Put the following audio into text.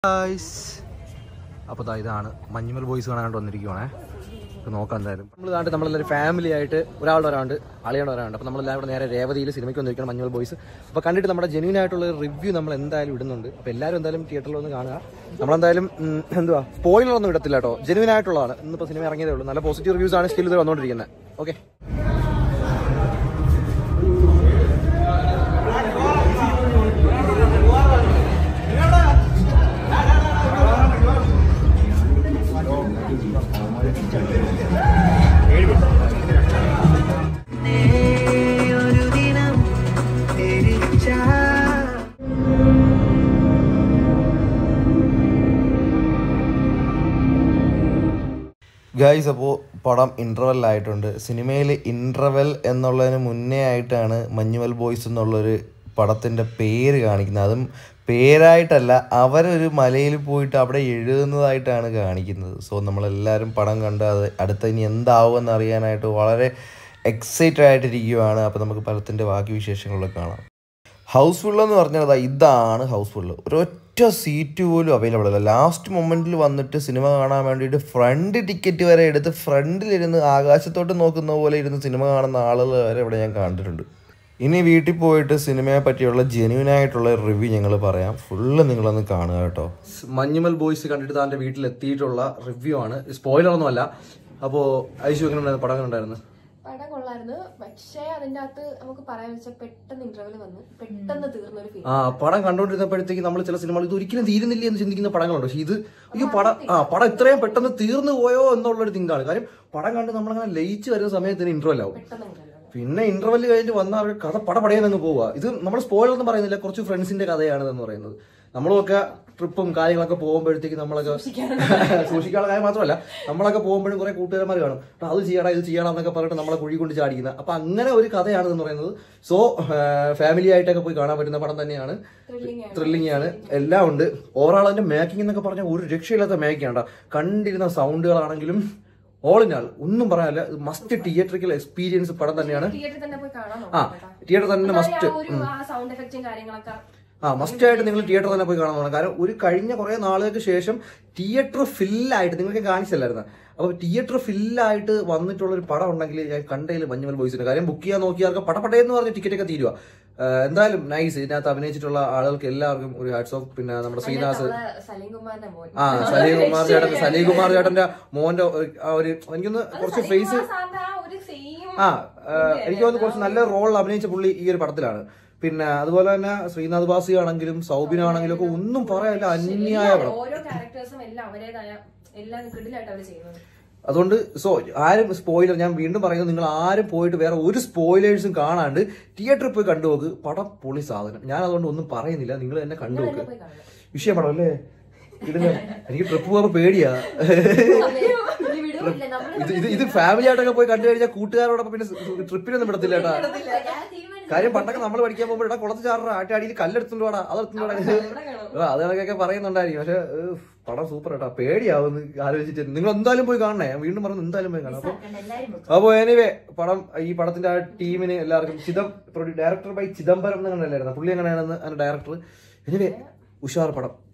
guys അപ്പോൾ ദാ ഇതാണ് മഞ്ഞുമൽ ബോയ്സ് കാണാണ്ട് വന്നിരിക്കുവാണേ നമുക്ക് നോക്കാം എന്തായാലും നമ്മൾ ഇതാണ്ട് നമ്മളെല്ലാവരും ഫാമിലി ആയിട്ട് ഒരാളുടെ ഒരാണ്ട് അളിയുടെ ഒരാണ്ട് അപ്പോൾ നമ്മളെല്ലാവരും കൂടെ നേരെ രേവതിയിൽ സിനിമയ്ക്ക് വന്നിരിക്കണം മഞ്ഞുമൽ ബോയ്സ് അപ്പോൾ കണ്ടിട്ട് നമ്മുടെ ജെന്യൂൻ ആയിട്ടുള്ള റിവ്യൂ നമ്മൾ എന്തായാലും ഇടുന്നുണ്ട് അപ്പോൾ എല്ലാവരും എന്തായാലും തിയേറ്ററിൽ ഒന്ന് കാണുക നമ്മളെന്തായാലും ഉം, എന്തുവാ സ്പോയിലർ ഒന്നും ഇടത്തില്ല കേട്ടോ ജെന്യൂൻ ആയിട്ടുള്ളതാണ് ഇന്നിപ്പോൾ സിനിമ ഇറങ്ങിയതേ ഉള്ളൂ നല്ല പോസിറ്റീവ് റിവ്യൂസ് ആണ് സ്റ്റിൽ ഇത് വന്നുകൊണ്ടിരിക്കുന്നത് ഓക്കെ ഒരു ദിനം തിരിച്ചാ ഗൈസ് അപ്പോൾ പടം ഇൻ്റർവെൽ ആയിട്ടുണ്ട് സിനിമയിൽ ഇൻ്റർവെൽ എന്നുള്ളതിന് മുന്നേ ആയിട്ടാണ് മഞ്ഞുവൽ ബോയ്സ് എന്നുള്ളൊരു പടത്തിൻ്റെ പേര് കാണിക്കുന്നത് അതും പേരായിട്ടല്ല അവരൊരു മലയിൽ പോയിട്ട് അവിടെ എഴുതുന്നതായിട്ടാണ് കാണിക്കുന്നത് സോ നമ്മളെല്ലാവരും പടം കണ്ട് അത് അടുത്ത ഇനി എന്താവുമെന്ന് അറിയാനായിട്ട് വളരെ എക്സൈറ്റഡ് ആയിട്ടിരിക്കുകയാണ് അപ്പോൾ നമുക്ക് പടത്തിൻ്റെ ബാക്കി വിശേഷങ്ങളൊക്കെ കാണാം ഹൗസ്ഫുൾ എന്ന് പറഞ്ഞാൽ അതാ ഇതാണ് ഹൗസ്ഫുൾ ഒരൊറ്റ സീറ്റ് പോലും അവൈലബിൾ അല്ല ലാസ്റ്റ് മൊമെന്റിൽ വന്നിട്ട് സിനിമ കാണാൻ വേണ്ടിയിട്ട് ഫ്രണ്ട് ടിക്കറ്റ് വരെ എടുത്ത് ഫ്രണ്ടിലിരുന്ന് ആകാശത്തോട്ട് നോക്കുന്ന പോലെ ഇരുന്ന് സിനിമ കാണുന്ന ആളുകൾ വരെ ഇവിടെ ഞാൻ കണ്ടിട്ടുണ്ട് ഇനി വീട്ടിൽ പോയിട്ട് സിനിമയെ പറ്റിയുള്ള ജെന്യൂൻ ആയിട്ടുള്ള റിവ്യൂ ഞങ്ങൾ പറയാം ഫുള്ള് നിങ്ങളൊന്ന് കാണുക കേട്ടോ മഞ്ഞുമൽ ബോയ്സ് കണ്ടിട്ട് താൻ്റെ വീട്ടിൽ എത്തിയിട്ടുള്ള റിവ്യൂ ആണ് സ്പോയിലർ ഒന്നും അല്ല അപ്പോൾ ഐശു എങ്ങനെ ഉണ്ടായിരുന്നു പടം എങ്ങനെ ഉണ്ടായിരുന്നു പടം കൊള്ളായിരുന്നു പക്ഷേ അതിന്റെ അകത്ത് നമുക്ക് പറയാൻ വെച്ചാൽ പെട്ടെന്ന് ഇന്റർവെൽ വന്ന് പെട്ടെന്ന് തീർന്ന ഒരു ഫീൽ ആ പടം കണ്ടുകൊണ്ടിരുന്നപ്പോഴത്തേക്ക് നമ്മൾ ചില സിനിമകൾ ഇത് ഒരിക്കലും തീരുന്നില്ല എന്ന് ചിന്തിക്കുന്ന പടങ്ങളുണ്ട് പക്ഷെ ഇത് അയ്യോ പടം ആ പടം ഇത്രയും പെട്ടെന്ന് തീർന്നു പോയോ എന്നുള്ളൊരു തിങ്കാണ് കാര്യം പടം കണ്ട് നമ്മളങ്ങനെ ലയിച്ച് വരുന്ന സമയത്തിന് ഇന്റർവെൽ ആവും പെട്ടെന്ന് ഇന്റർവെൽ പിന്നെ ഇന്റർവെൽ കഴിഞ്ഞ് വന്ന അവർ കഥ പട പടയെന്ന് പോവുക ഇത് നമ്മൾ സ്പോയിലർ ഒന്നും പറയുന്നില്ല കുറച്ച് ഫ്രണ്ട്സിന്റെ കഥയാണ് എന്ന് പറയുന്നത് നമ്മളൊക്കെ ട്രിപ്പും കാര്യങ്ങളൊക്കെ പോകുമ്പോഴത്തേക്ക് നമ്മളൊക്കെ സൂക്ഷിക്കാനുള്ള കാര്യം മാത്രമല്ല നമ്മളൊക്കെ പോകുമ്പോഴും കുറെ കൂട്ടുകാരന്മാർ കാണും "എടാ, അത് ചെയ്യണം ഇത് ചെയ്യണം എന്നൊക്കെ പറഞ്ഞിട്ട് നമ്മളെ കുഴി കൊണ്ട് ചാടിക്കുന്നത് അപ്പൊ അങ്ങനെ ഒരു കഥയാണ് എന്ന് പറയുന്നത് സോ ഫാമിലി ആയിട്ടൊക്കെ പോയി കാണാൻ പറ്റുന്ന പടം തന്നെയാണ് ത്രില്ലിംഗ് ആണ് ത്രില്ലിംഗ് ആണ് എല്ലാം ഉണ്ട് ഓവറാൾ അതിന്റെ മേക്കിംഗ് എന്നൊക്കെ പറഞ്ഞാൽ ഒരു രക്ഷയില്ലാത്ത മേക്കിംഗ് ആണ് കണ്ടിരുന്ന സൗണ്ടുകളാണെങ്കിലും ഓൾ ഇൻ ആൾ ഒന്നും പറയാനില്ല മസ്റ്റ് തിയേറ്ററിക്കൽ എക്സ്പീരിയൻസ് പടം തന്നെയാണ് തിയേറ്ററിൽ തന്നെ പോയി കാണാൻ ആ തിയേറ്റർ തന്നെ നോക്കാം മസ്റ്റ് ഒരു ആ സൗണ്ട് എഫക്റ്റും കാര്യങ്ങളൊക്കെ ആ മസ്റ്റ് ആയിട്ട് നിങ്ങൾ തിയേറ്റർ തന്നെ പോയി കാണാൻ തോന്നണം കാരണം ഒരു കഴിഞ്ഞ കുറെ നാളുകൾക്ക് ശേഷം തിയേറ്റർ ഫില്ലായിട്ട് നിങ്ങൾക്ക് കാണിച്ചല്ലായിരുന്നു അപ്പോൾ തിയേറ്റർ ഫില്ലായിട്ട് വന്നിട്ടുള്ള ഒരു പടം ഉണ്ടെങ്കിൽ ഞാൻ കണ്ടതിൽ മഞ്ഞുമൽ ബോയ്സിന്റെ കാര്യം ബുക്ക് ചെയ്യാൻ നോക്കിയാർക്ക് പടപടയെന്ന് പറഞ്ഞ ടിക്കറ്റ് ഒക്കെ തീരുക എന്തായാലും നൈസ് ഇതിനകത്ത് അഭിനയിച്ചിട്ടുള്ള ആളുകൾക്ക് എല്ലാവർക്കും ഒരു ഹാറ്റ്സ് ഓഫ് പിന്നെ നമ്മുടെ ശ്രീനാഥ് നമ്മളെ സലീം കുമാറിന്റെ മോൻ ആ സലീം കുമാർ ചേട്ടൻ സലീം കുമാർ ചേട്ടന്റെ മോന്റെ ഒരു- ആ ഒരു എനിക്കൊന്ന് കുറച്ച് ഫേസ് സലീം കുമാർ സാറിന്റെ ആ ഒരു സെയിം ആ ആ, എനിക്ക് തോന്നുന്നു കുറച്ച് നല്ല റോൾ അഭിനയിച്ച പുള്ളി ഈ ഒരു പടത്തിലാണ് പിന്നെ അതുപോലെ തന്നെ ശ്രീനാഥ് ബാസി ആണെങ്കിലും സൗബിൻ ആണെങ്കിലും ഒക്കെ ഒന്നും പറയാനില്ല അന്യായ പടം ഓരോ ക്യാരക്ടേഴ്സും എല്ലാം അവരുടേതായ എല്ലാം കിടിലായിട്ട് അവർ ചെയ്യുന്നത് അതുകൊണ്ട് സോ ആരും സ്പോയിലർ ഞാൻ വീണ്ടും പറയുന്നത് നിങ്ങൾ ആരും പോയിട്ട് വേറെ ഒരു സ്പോയിലേഴ്സും കാണാണ്ട് തിയേറ്ററിൽ പോയി കണ്ടുപോക്ക് പടം പൊളി സാധനം ഞാൻ അതുകൊണ്ട് ഒന്നും പറയുന്നില്ല നിങ്ങൾ തന്നെ കണ്ടുപോക്ക് പോയി കാണുന്നത് വിഷയം പടം അല്ലേ ഇതിന് എനിക്ക് ട്രിപ്പ് പോകുമ്പോൾ പേടിയാ ഇത് ഇത് ഇത് ഫാമിലി ആയിട്ടൊക്കെ പോയി കണ്ടു കഴിഞ്ഞാൽ കൂട്ടുകാരോടൊപ്പം പിന്നെ ട്രിപ്പിനൊന്നും വിടത്തില്ല കേട്ടാ കാര്യം പണ്ടൊക്കെ നമ്മൾ പഠിക്കാൻ പോകുമ്പോൾ ഇവിടെ കുളത്ത് ചാറ ആട്ടിയാടിയിൽ കല്ലെടുത്തുകൊണ്ട് വാടാ അതെടുത്തുകൊണ്ട് വാടാ അത് കണക്കൊക്കെ പറയുന്നുണ്ടായിരിക്കും പക്ഷെ ഏഹ്, പടം സൂപ്പർ കേട്ടോ പേടിയാവുന്നു ആലോചിച്ചിട്ട് നിങ്ങൾ എന്തായാലും പോയി കാണണേ ഞാൻ വീണ്ടും പറഞ്ഞു എന്തായാലും പോയി കാണാം അപ്പൊ അപ്പൊ എനിവേ പടം ഈ പടത്തിന്റെ ആ ടീമിന് എല്ലാവർക്കും ചിദം ഡയറക്ടർ ബൈ ചിദംബരം എന്നല്ലായിരുന്നു പുള്ളി എങ്ങനെയാണെന്ന് അതിന്റെ ഡയറക്ടർ എനിവേ ഉഷാർ പടം